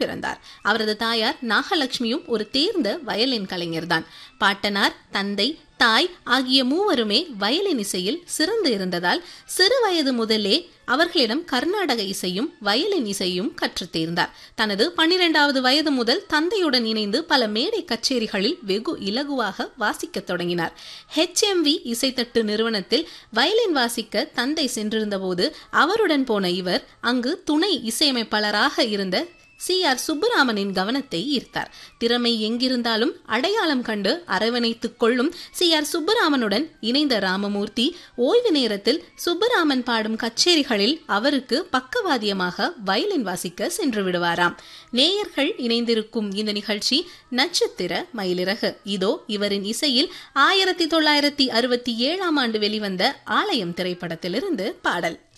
பிறந்தார் அவரது தாயார் நாகலட்சுமியும் ஒரு தேர்ந்த வயலின் கலைஞர்தான் பாட்டனார் தந்தை தாய் ஆகிய மூவருமே வயலின் இசையில் சிறந்து இருந்ததால் சிறு வயது முதலே அவர்களிடம் கர்நாடக இசையும் வயலின் இசையும் கற்றுத் தேர்ந்தார் தனது பன்னிரெண்டாவது வயது முதல் தந்தையுடன் இணைந்து பல மேடை கச்சேரிகளில் வெகு இலகுவாக வாசிக்கத் தொடங்கினார் ஹெச்எம்வி இசைத்தட்டு நிறுவனத்தில் வயலின் வாசிக்க தந்தை சென்றிருந்தபோது அவருடன் போன இவர் அங்கு துணை இசையமைப்பாளராக இருந்த சி ஆர் சுப்புராமனின் கவனத்தை ஈர்த்தார் திறமை எங்கிருந்தாலும் அடையாளம் கண்டு அரவணைத்துக் கொள்ளும் சி ஆர் சுப்புராமனுடன் இணைந்த ராமமூர்த்தி ஓய்வு நேரத்தில் சுப்புராமன் பாடும் கச்சேரிகளில் அவருக்கு பக்கவாதியமாக வயலின் வாசிக்க சென்று விடுவாராம் நேயர்கள் இணைந்திருக்கும் இந்த நிகழ்ச்சி நட்சத்திர மயிலிறகு இதோ இவரின் இசையில் ஆயிரத்தி தொள்ளாயிரத்தி அறுபத்தி ஏழாம் ஆண்டு வெளிவந்த ஆலயம் திரைப்படத்திலிருந்து பாடல்